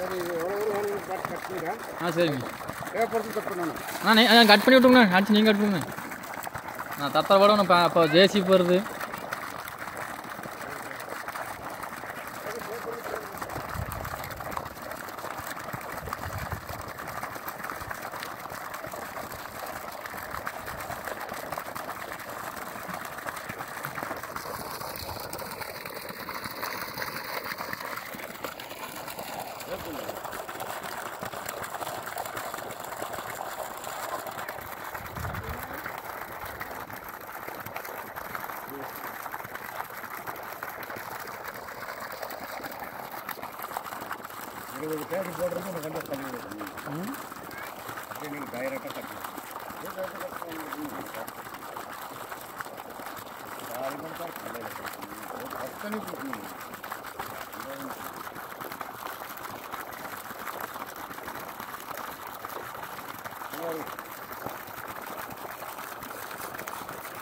சரி எவ்வளோ ஒரு வேணும் பார்த்து கட் பண்ணுங்க ஆ சரிங்க தேவைப்படுறது கட் பண்ணணும் ஆ நீ ஆ, கட் பண்ணி விட்டுங்கண்ணா அடிச்சு நீங்கள் கட் பண்ணுங்க நான் தத்தர படம் இப்போ அப்போ ஜேசிபி வருது இருபது பேர் போடுறது நம்ம கண்டு பண்ணி கொடுக்கணும் அப்படியே நீங்கள் டைரெக்டாக கட்டணும் பத்தனை கொடுக்கணும்